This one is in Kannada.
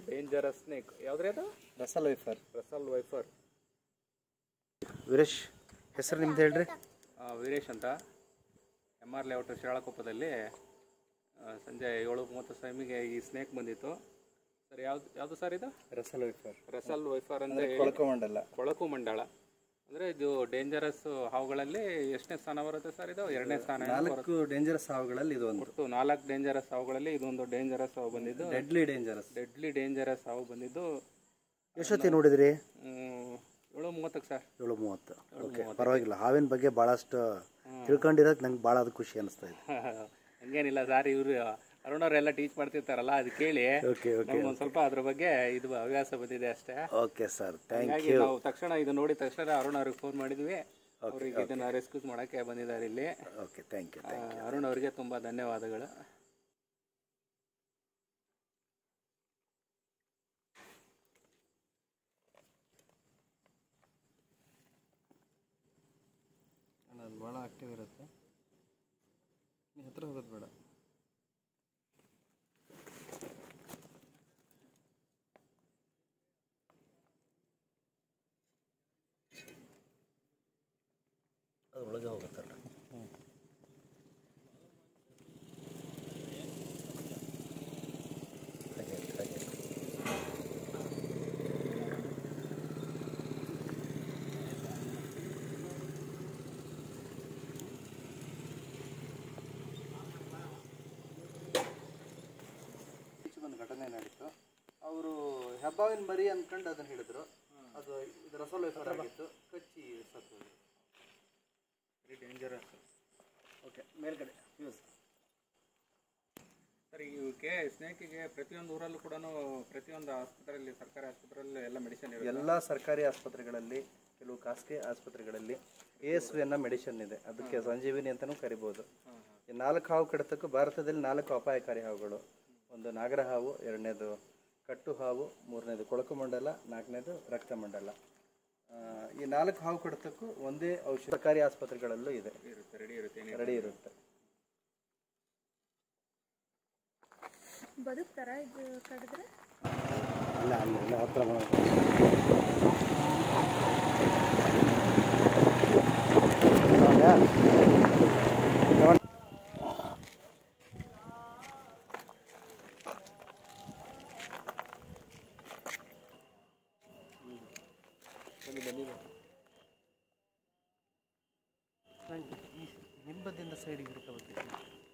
ಡೇಂಜರಸ್ ಸ್ನೇಕ್ ಯಾವ್ದ್ರಿ ಅದು Russell viper Russell viper Veeresh ಹೆಸರು ನಿಮ್ದು ಹೇಳ್ರಿ ವೀರೇಶ್ ಅಂತ ಎಮ್ ಆರ್ ಲೇಔಟ್ ಶಿರಾಳಕೊಪ್ಪದಲ್ಲಿ ಆ, ಸಂಜೆ ಏಳು ಮೂವತ್ತು ಸಮಯಕ್ಕೆ ಈ ಸ್ನೇಕ್ ಬಂದಿತ್ತು ಸರ್ ಯಾವ್ದು ಯಾವುದು ಸರ್ ಇದು ರಸಲ್ ವೈಫರ್ ರಸಲ್ ವೈಫರ್ ಅಂತ ಹೇಳಿ ಕೊಳ್ಕೊಂಡಲ್ಲ ಕೊಳಕು ಮಂಡಳ ಅಂದರೆ ಇದು ಡೇಂಜರಸ್ ಹಾವುಗಳಲ್ಲಿ ಎಷ್ಟನೇ ಸ್ಥಾನ ಬರುತ್ತೆ ಸರ್ ಇದು ಎರಡನೇ ಸ್ಥಾನ ಏನೋ ಬರುತ್ತೆ. ನಾಲ್ಕು ಡೇಂಜರಸ್ ಹಾವುಗಳಲ್ಲಿ ಇದು ಒಂದು ಒಟ್ಟು ನಾಲ್ಕು ಡೇಂಜರಸ್ ಹಾವುಗಳಲ್ಲಿ ಇದೊಂದು ಡೇಂಜರಸ್ ಹಾವು ಬಂದಿದ್ದು ಡೆಡ್ಲಿ ಡೇಂಜರಸ್ ಡೆಡ್ಲಿ ಡೇಂಜರಸ್ ಹಾವು ಬಂದಿದ್ದು ಎಷ್ಟೊತ್ತಿ ನೋಡಿದ್ರಿ ಮ್, ಏಳು ಮೂವತ್ತಕ್ಕೆ ಸರ್ ಏಳು ಮೂವತ್ತು ಓಕೆ ಪರವಾಗಿಲ್ಲ ಹಾವಿನ ಬಗ್ಗೆ ಭಾಳಷ್ಟು ತಿಳ್ಕೊಂಡಿರೋದು ನಂಗೆ ಭಾಳ ಅದು ಖುಷಿ ಅನಿಸ್ತಾ ಇದೆ ಹಂಗೇನಿಲ್ಲ ಸರ್ ಇವರು ಅರುಣ್ ಅವರೆಲ್ಲ ಟೀಚ್ ಮಾಡ್ತಿರ್ತಾರಲ್ಲ ಅದು ಕೇಳಿ ಓಕೆ ಓಕೆ ನಮ್ಗೆ ಒಂದು ಸ್ವಲ್ಪ ಅದ್ರ ಬಗ್ಗೆ ಇದು ಹವ್ಯಾಸ ಬಂದಿದೆ ಅಷ್ಟೇ ಓಕೆ ಸರ್ ಥ್ಯಾಂಕ್ ಹಾಗಾಗಿ ನಾವು ತಕ್ಷಣ ಇದು ನೋಡಿದ ತಕ್ಷಣ ಅರುಣ್ ಅವ್ರಿಗೆ ಫೋನ್ ಮಾಡಿದ್ವಿ ಅವ್ರಿಗೆ ಇದನ್ನ ರೆಸ್ಕ್ಯೂಸ್ ಮಾಡಕ್ಕೆ ಬಂದಿದ್ದಾರೆ ಇಲ್ಲಿ ಓಕೆ ಥ್ಯಾಂಕ್ ಯು ಆ, ಅರುಣ್ ಅವರಿಗೆ ತುಂಬಾ ಧನ್ಯವಾದಗಳು ಅದು ಭಾಳ ಆಕ್ಟಿವ್ ಇರುತ್ತೆ ನೀ ಹತ್ರ ಹೋಗೋದು ಬೇಡ ಅದು ಒಳಗೆ ಹೋಗುತ್ತಲ್ಲ ಹಾಗೆ ಹಾಗೆ ಒಂದು ಘಟನೆ ನಡೀತು ಅವರು ಹೆಬ್ಬಾವಿನ ಮರಿ ಅನ್ಕೊಂಡು ಅದನ್ನ ಹಿಡಿದ್ರು ಅದು ಇದು ರಸೋಲ್ ಆಗಿತ್ತು ಕಚ್ಚಿ ಸತ್ತು ವೆರಿ ಡೇಂಜರಸ್ ಓಕೆ ಮೇಲ್ಗಡೆ ಯೂಸ್ ಸರ್ ಇವಕ್ಕೆ ಸ್ನೇಕಿಗೆ ಪ್ರತಿಯೊಂದು ಊರಲ್ಲೂ ಕೂಡ ಪ್ರತಿಯೊಂದು ಆಸ್ಪತ್ರೆಯಲ್ಲಿ ಸರ್ಕಾರಿ ಆಸ್ಪತ್ರೆಯಲ್ಲಿ ಎಲ್ಲ ಮೆಡಿಸಿನ್ ಇರುತ್ತೆ ಎಲ್ಲ ಸರ್ಕಾರಿ ಆಸ್ಪತ್ರೆಗಳಲ್ಲಿ ಕೆಲವು ಖಾಸಗಿ ಆಸ್ಪತ್ರೆಗಳಲ್ಲಿ ಎ ಎಸ್ ವಿ ಅನ್ನೋ ಮೆಡಿಸಿನ್ ಇದೆ ಅದಕ್ಕೆ ಸಂಜೀವಿನಿ ಅಂತಲೂ ಕರಿಬೋದು ಈ ನಾಲ್ಕು ಹಾವು ಕಡಿತಕ್ಕೂ ಭಾರತದಲ್ಲಿ ನಾಲ್ಕು ಅಪಾಯಕಾರಿ ಹಾವುಗಳು ಒಂದು ನಾಗರ ಹಾವು ಎರಡನೇದು ಕಟ್ಟು ಹಾವು ಮೂರನೇದು ಕೊಳಕು ಮಂಡಲ ನಾಲ್ಕನೇದು ರಕ್ತಮಂಡಲ ಆ, ಈ ನಾಲ್ಕು ಹಾವು ಕಡಿತಕ್ಕೂ ಒಂದೇ ಔಷಧ ಸರ್ಕಾರಿ ಆಸ್ಪತ್ರೆಗಳಲ್ಲೂ ಇದೆ ಇರುತ್ತೆ ರೆಡಿ ಇರುತ್ತೆ ಏನಿಲ್ಲ. ರೆಡಿ ಇರುತ್ತೆ ಬದುಕ್ತಾರ ಇದು ಕಡಿದ್ರೆ ಇಲ್ಲ ಅಲ್ಲ ಹತ್ರ ನಿಂಬದಿಂದ ಸೈಡಿಗೆ ಹುಡುಕ